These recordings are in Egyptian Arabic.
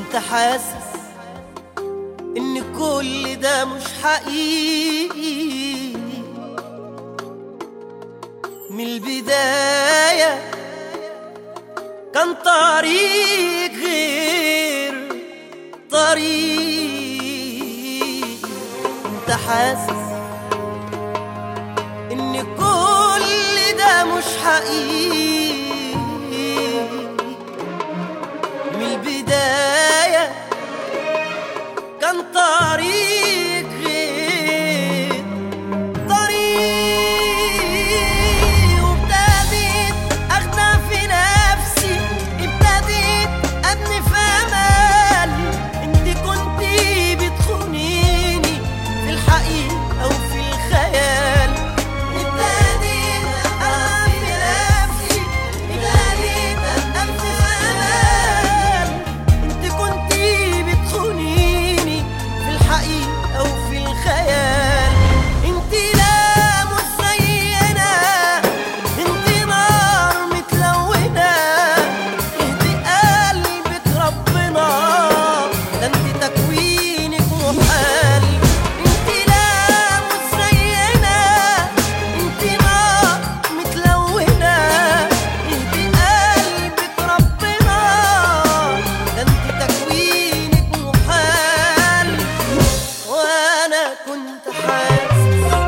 كنت حاسس ان كل ده مش حقيقي من البداية كان طريق غير طريق كنت حاسس ان كل ده مش حقيقي من البداية كان طريق غير طريق وابتديت اخدع في نفسي ابتديت ابني في امل انت كنتي بتخونيني في الحقيقة او في الخيال ابتديت اخدع في نفسي ابتديت ابني في امل انت كنتي بتخونيني في الحقيقة او في الخيال انت لا مش زينا انت نار متلونة اهدي قلبك ربنا ده انت تكوينك محال انت لا مش زينا انت نار متلونة اهدي قلبك ربنا ده انت تكوينك محال وانا كنت حاسس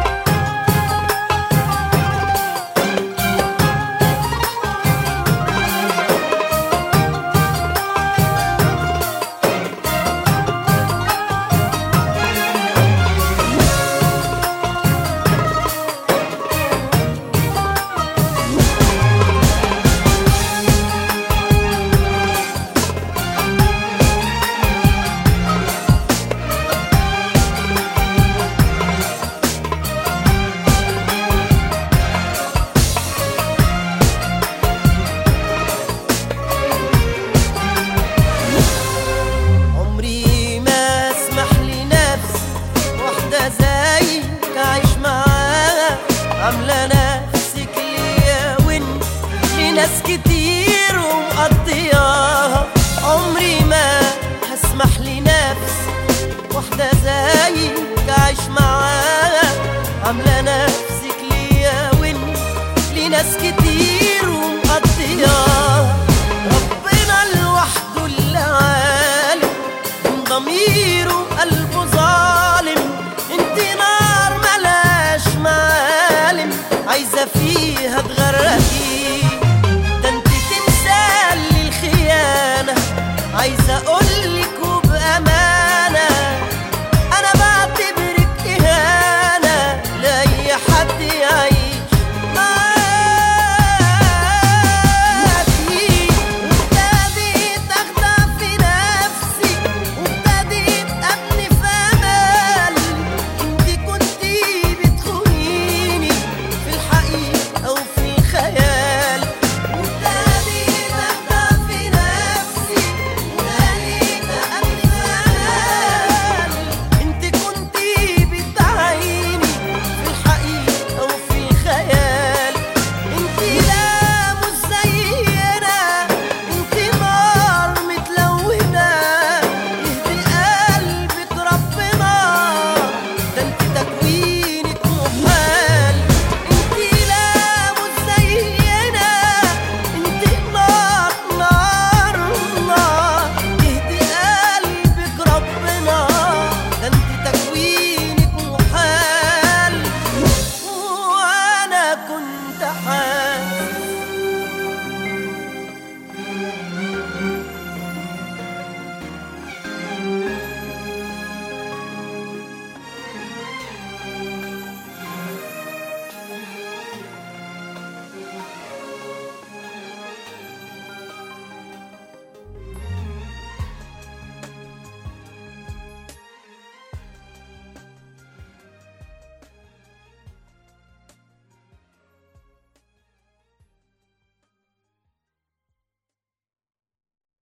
عمري ما اسمح لنفسي واحدة زيك اعيش معاها عاملة نفسك ليا وانت لناس كتير ومقضياها عمري ما هسمح لنفسي واحدة زيك اعيش معاها عاملة نفسك ليا وانت لناس كتير ومقضياها ربنا لوحده اللي عالم من ضميره قلبه ظالم انت نار ملاش معالم عايزة فيها تغرقي ده انت تمثال للخيانة عايزة اقولك وبأمان